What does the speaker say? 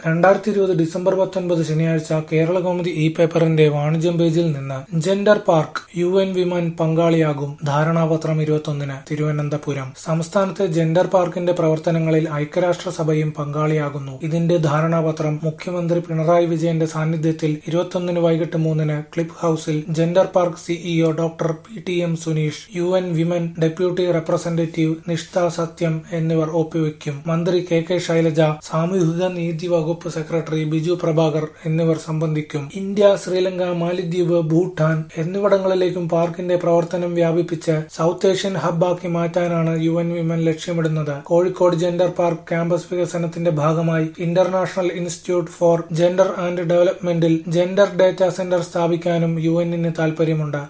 രണ്ടായിരത്തി ഇരുപത് ഡിസംബർ പത്തൊൻപത് ശനിയാഴ്ച കേരള കൗമുദി ഇ പേപ്പറിന്റെ വാണിജ്യം പേജിൽ നിന്ന് gender park U N women പങ്കാളിയാകും ധാരണാപത്രം ഇരുപത്തൊന്നിന് തിരുവനന്തപുരം സംസ്ഥാനത്തെ ജെൻഡർ പാർക്കിന്റെ പ്രവർത്തനങ്ങളിൽ ഐക്യരാഷ്ട്രസഭയും പങ്കാളിയാകുന്നു ഇതിന്റെ ധാരണാപത്രം മുഖ്യമന്ത്രി പിണറായി വിജയന്റെ സാന്നിധ്യത്തിൽ ഇരുപത്തൊന്നിന് വൈകിട്ട് മൂന്നിന് ക്ലിപ്പ് ഹൌസിൽ gender park CEO doctor P T M Suneesh U N women deputy representative Nishtha Satyam എന്നിവർ ഒപ്പുവെക്കും മന്ത്രി കെ കെ ശൈലജ സാമൂഹിക നീതി വകുപ്പ് സെക്രട്ടറി ബിജു പ്രഭാകർ എന്നിവർ സംബന്ധിക്കും ഇന്ത്യ ശ്രീലങ്ക മാലിദ്വീപ് ഭൂട്ടാൻ എന്നിവിടങ്ങളിലേക്കും പാർക്കിന്റെ പ്രവർത്തനം വ്യാപിപ്പിച്ച് സൗത്ത് ഏഷ്യൻ ഹബ്ബാക്കി മാറ്റാനാണ് യു എൻ വിമൻ ലക്ഷ്യമിടുന്നത് കോഴിക്കോട് ജെൻഡർ പാർക്ക് ക്യാമ്പസ് വികസനത്തിന്റെ ഭാഗമായി international institute for gender and ഡെവലപ്മെന്റിൽ ജെൻഡർ ഡേറ്റാ സെന്റർ സ്ഥാപിക്കാനും യു എന്നിന് താൽപര്യമുണ്ട്